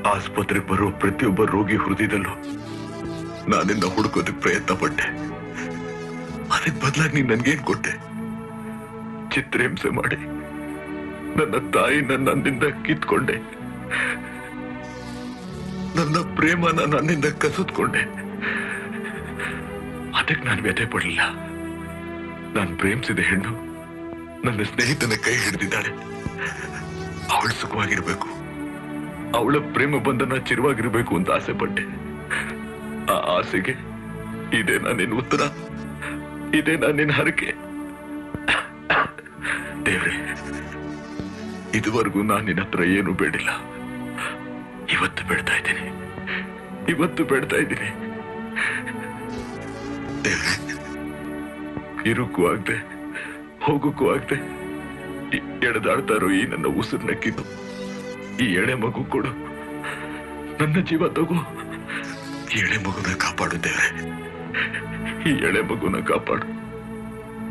ಆಸ್ಪತ್ರೆಗೆ ಬರೋ ಪ್ರತಿಯೊಬ್ಬ ರೋಗಿ ಹೃದಯದಲ್ಲೂ ನಾನಿನ್ನ ಹುಡುಕೋದಕ್ಕೆ ಪ್ರಯತ್ನ ಪಟ್ಟೆ ಅದಕ್ಕೆ ಬದಲಾಗಿ ನೀನ್ ನನ್ಗೇನ್ ಕೊಟ್ಟೆ ಚಿತ್ರಹಿಂಸೆ ಮಾಡಿ ನನ್ನ ತಾಯಿನ ನನ್ನಿಂದ ಕಿತ್ಕೊಂಡೆ ನನ್ನ ಪ್ರೇಮನ ನನ್ನಿಂದ ಕಸಿದ್ಕೊಂಡೆ ಅದಕ್ಕೆ ನಾನು ವ್ಯಥೆ ಪಡಲಿಲ್ಲ ನಾನು ಪ್ರೇಮಿಸಿದ ಹೆಣ್ಣು ನನ್ನ ಸ್ನೇಹಿತನ ಕೈ ಹಿಡಿದಿದ್ದಾಳೆ ಅವಳು ಸುಖವಾಗಿರ್ಬೇಕು ಅವಳ ಪ್ರೇಮ ಬಂಧನ ಚಿರವಾಗಿರ್ಬೇಕು ಅಂತ ಆಸೆ ಪಟ್ಟೆ ಆ ಆಸೆಗೆ ಇದೇ ನಾನಿನ್ ಉತ್ತರ ಇದೇ ನಾನಿನ್ ಹರಕೆ ದೇವ್ರೆ ಇದುವರೆಗೂ ನಾನು ನಿನ್ನ ಹತ್ರ ಏನು ಬೇಡಿಲ್ಲ ಇವತ್ತು ಬೇಡ್ತಾ ಇದ್ದೀನಿ ಇವತ್ತು ಬೇಡ್ತಾ ಇದ್ದೀನಿ ದೇವ್ರೆ ಇರುಕ್ಕೂ ಆಗದೆ ಹೋಗೋಕ್ಕೂ ಆಗದೆ ಎಳೆದಾಡ್ತಾ ಇರೋ ಈ ನನ್ನ ಉಸಿರನ್ನ ಕಿತ್ತು ಈ ಎಳೆ ಮಗು ಕೊಡು ನನ್ನ ಜೀವ ತಗೋ ಈ ಎಳೆ ಮಗುನ ಕಾಪಾಡು ದೇವ್ರೆ ಈ ಎಳೆ ಮಗುನ ಕಾಪಾಡು